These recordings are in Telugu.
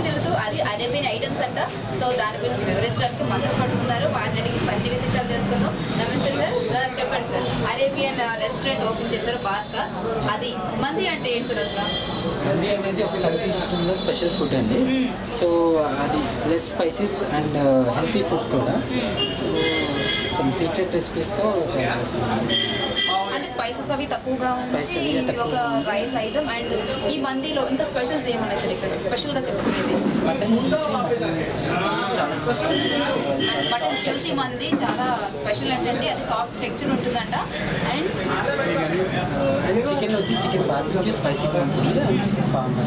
తిరుగుతూ అది అరేబియన్ ఐటమ్స్ అంట సో దాని గురించి వివరించడానికి మనతో పాటు ఉన్నారు వారిని అడిగి మరిన్ని విశేషాలు తెలుసుకుందాం నమస్తే సార్ సార్ చెప్పండి సార్ అరేబియన్ రెస్టారెంట్ ఓపెన్ చేశారు బార్కాస్ అది మంది అంటే ఏంటి సార్ అసలు మంది అనేది ఒక సౌత్ ఈస్టర్న్లో స్పెషల్ ఫుడ్ అండి మ్మ్. సో అది less spices and healthy food కూడా సో సమ్ సీక్రెట్ రెసిపీస్తో తయారు చేస్తున్నాం అంటే స్పైసెస్ అవి తక్కువగా Spices ఉంచి అవి ఇది ఒక తక్కువగా ఉంచి. రైస్ ఐటమ్ అండ్ ఈ మందిలో ఇంకా స్పెషల్స్ ఏమున్నాయి సార్ ఇక్కడ స్పెషల్గా చెప్పుకునేది మటన్ చాలా స్పెషల్ మటన్ జ్యూసీ మంది చాలా స్పెషల్ అంటే అది సాఫ్ట్ టెక్చర్ ఉంటుందంట అండ్ అండ్ చికెన్ వచ్చి చికెన్ బార్బిక్యూ స్పైసీగా ఉంటుంది అండ్ చికెన్ ఫార్మ్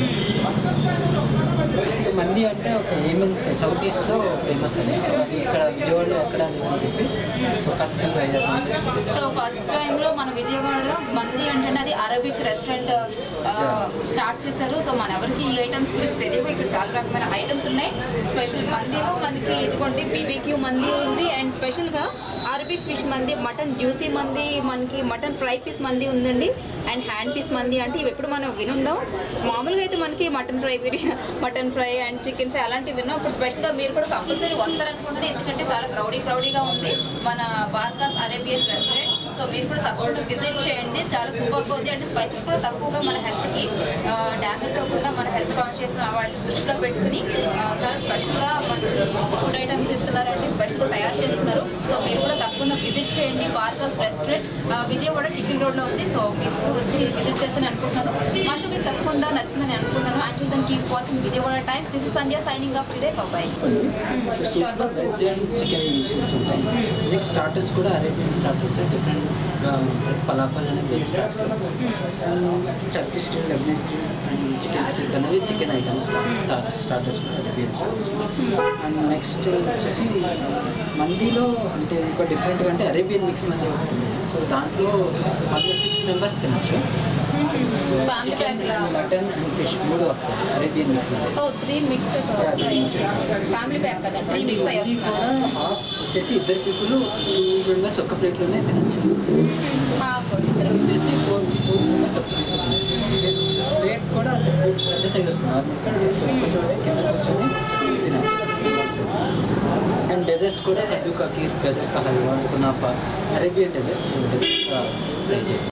బేసిక్గా మంది అంటే ఒక ఏమన్ సౌత్ ఈస్ట్లో ఫేమస్ అండి సో అది ఇక్కడ విజయవాడలో ఎక్కడ లేదని చెప్పి సో ఫస్ట్ టైం ట్రై చేద్దాం సో ఫస్ట్ టైంలో మన విజయవాడలో మంది అంటే అది అరబిక్ రెస్టారెంట్ స్టార్ట్ చేశారు సో మన ఎవరికి ఈ ఐటమ్స్ గురించి తెలియవు ఇక్కడ చాలా రకమైన ఐటమ్స్ ఉన్నాయి స్పెషల్ మందిలో మనకి ఇదిగోండి బీబీక్యూ మంది ఉంది అండ్ స్పెషల్గా Arabic fish mandi mutton juicy mandi మనకి మటన్ ఫ్రై పీస్ మంది ఉందండి అండ్ హ్యాండ్ పీస్ మంది అంటే ఇవి ఎప్పుడు మనం వినుండం మామూలుగా అయితే మనకి mutton fry biryani mutton fry and chicken fry అలాంటివి విన్నాం ఇప్పుడు స్పెషల్గా మీరు కూడా కంపల్సరీ వస్తారనుకుంటున్నాను ఎందుకంటే చాలా క్రౌడీ క్రౌడీగా ఉంది మన బార్కాస్ అరేబియన్ రెస్టారెంట్ సో మీరు కూడా తప్పకుండా విజిట్ చేయండి చాలా సూపర్గా ఉంది అండ్ స్పైసెస్ కూడా తక్కువగా మన హెల్త్కి డ్యామేజ్ అవ్వకుండా మన హెల్త్ కాన్షియస్ వాటిని దృష్టిలో పెట్టుకుని ఆ, చాలా స్పెషల్గా మనకి ఫుడ్ ఐటమ్స్ ఇస్తున్నారండి స్పెషల్గా తయారు చేస్తున్నారు సో మీరు కూడా తప్పకుండా విజిట్ చేయండి బార్కాస్ రెస్టారెంట్ ఆ, విజయవాడ టికిల్ రోడ్లో ఉంది సో మీరు వచ్చి విజిట్ చేస్తాను అనుకుంటున్నాను మా షో మీకు తప్పకుండా నచ్చిందని అనుకుంటున్నాను యాక్చువల్ దాన్ని keep watching Vijayawada Times this is Sandhya signing off today bye సూప్లో వెజ్ అండ్ చికెన్ డిషెస్ ఉంటాయి నెక్స్ట్ స్టార్టర్స్ కూడా అరేబియన్ స్టార్టర్స్ డిఫరెంట్గా ఉంటాయి ఫలాఫల్ అనే veg starter Turkey steel Lebanese steel and chicken steak అనేవి చికెన్ ఐటమ్స్ స్టార్టర్స్ కూడా అరేబియన్ స్టార్టర్స్ అండ్ నెక్స్ట్ వచ్చేసి మందీలో అంటే ఇంకో డిఫరెంట్గా అంటే అరేబియన్ మిక్స్ మంది ఒకటి ఉంది సో దాంట్లో ఆల్మోస్ట్ సిక్స్ మెంబర్స్ తినచ్చు Family చికెన్ pack లా? అండ్ మటన్ అండ్ ఫిష్ మూడు వస్తాయి అరేబియన్ మిక్స్ మంది ఓ త్రీ మిక్సెస్ వస్తాయి ఫ్యామిలీ ప్యాక్ కదా త్రీ ఇది మిక్స్ అయ్యి ఇది కూడా వస్తున్నారు హాఫ్ వచ్చేసి ఇద్దరు పీపుల్ టూ మెంబర్స్ ఒక్క ప్లేట్లోనే తినచ్చు హాఫ్ ఇద్దరు వచ్చేసి ఫోర్ ఫోర్ మెంబర్స్ ఒక్క ప్లేట్లో తినచ్చు ప్లేట్ కూడా అంటే ప్లేట్ పెద్ద సైజ్ వస్తుంది నార్మల్ సో ఒక్క చోట కింద కూర్చొని తినచ్చు అండ్ డెజర్ట్స్ కూడా కద్దు కా కీర్ గజర్ కా halwa kunafa Arabian desserts dessert try చేయండి